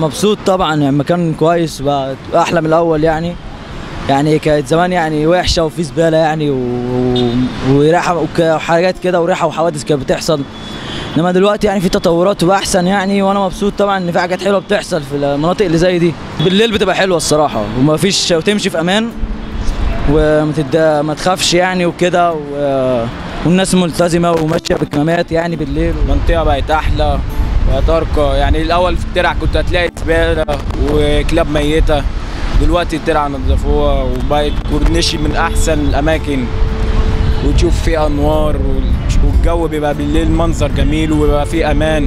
مبسوط طبعا يعني مكان كويس بقى احلى من الاول يعني يعني كانت زمان يعني وحشه وفي زباله يعني و... و- وريحه وك- وحاجات كده وريحه وحوادث كانت بتحصل انما دلوقتي يعني في تطورات وبقى احسن يعني وانا مبسوط طبعا ان في حاجات حلوه بتحصل في المناطق اللي زي دي بالليل بتبقى حلوه الصراحه وما فيش وتمشي في امان وما تد... ما تخافش يعني وكده و... والناس ملتزمه وماشيه بالكمامات يعني بالليل المنطقة بقت أحلى بقت أرقى يعني الأول في الترع كنت هتلاقي زبالة وكلاب ميتة دلوقتي الترع نظفوها وبقت كورنيش من أحسن الأماكن وتشوف فيه أنوار وال- والجو بيبقى بالليل منظر جميل وبيبقى فيه أمان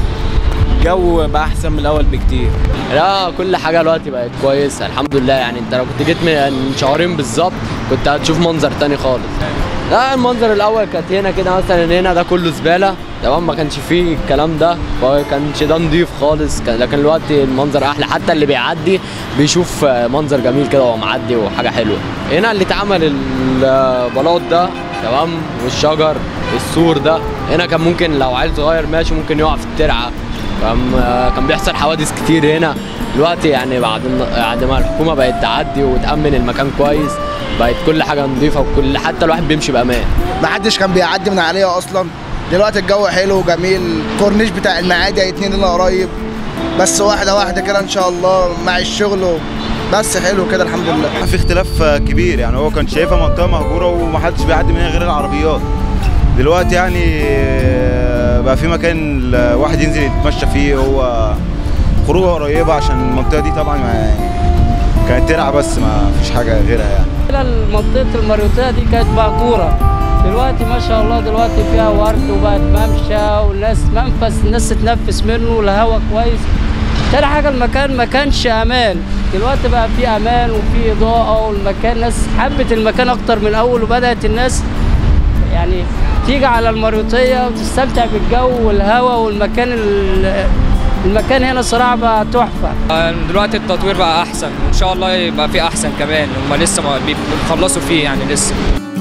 الجو بقى أحسن من الأول بكتير لا كل حاجه دلوقتي بقت كويسه الحمد لله يعني انت لو كنت جيت من شهرين بالظبط كنت هتشوف منظر تاني خالص لا المنظر الاول كانت هنا كده مثلا هنا ده كله زباله تمام ما كانش فيه الكلام ده ما كانش ده نضيف خالص كان لكن دلوقتي المنظر احلى حتى اللي بيعدي بيشوف آه، منظر جميل كده وهو معدي وحاجه حلوه هنا اللي اتعمل البلاط ده تمام والشجر السور ده هنا كان ممكن لو عيل صغير ماشي ممكن يقع في الترعه كان كان بيحصل حوادث كتير هنا دلوقتي يعني بعد بعد ما الحكومه بقت تعدي وتامن المكان كويس بقت كل حاجه نظيفه وكل حتى الواحد بيمشي بامان ما حدش كان بيعدي من عليها اصلا دلوقتي الجو حلو وجميل الكورنيش بتاع المعادي هيتنين لنا قريب بس واحده واحده كده ان شاء الله مع الشغل و- بس حلو كده الحمد لله في اختلاف كبير يعني هو كان شايفها منطقه مهجوره ومحدش بيعدي منها غير العربيات دلوقتي يعني بقى في مكان الواحد ينزل يتمشى فيه هو خروجه قريبه عشان المنطقه دي طبعا ما كانت ترعى بس ما فيش حاجه غيرها يعني منطقة المريوطية دي كانت مهجورة دلوقتي ما شاء الله دلوقتي فيها ورد وبقت ممشى والناس منفس الناس تتنفس منه والهواء كويس تاني حاجة المكان ما كانش أمان دلوقتي بقى في أمان وفي إضاءة والمكان ناس حبت المكان أكتر من الأول وبدأت الناس يعني تيجي على المريوطية وتستمتع بالجو والهواء والمكان ال- المكان هنا صراحة بقى تحفة دلوقتي التطوير بقى احسن وان شاء الله يبقى في احسن كمان هم لسه ما بيخلصوا فيه يعني لسه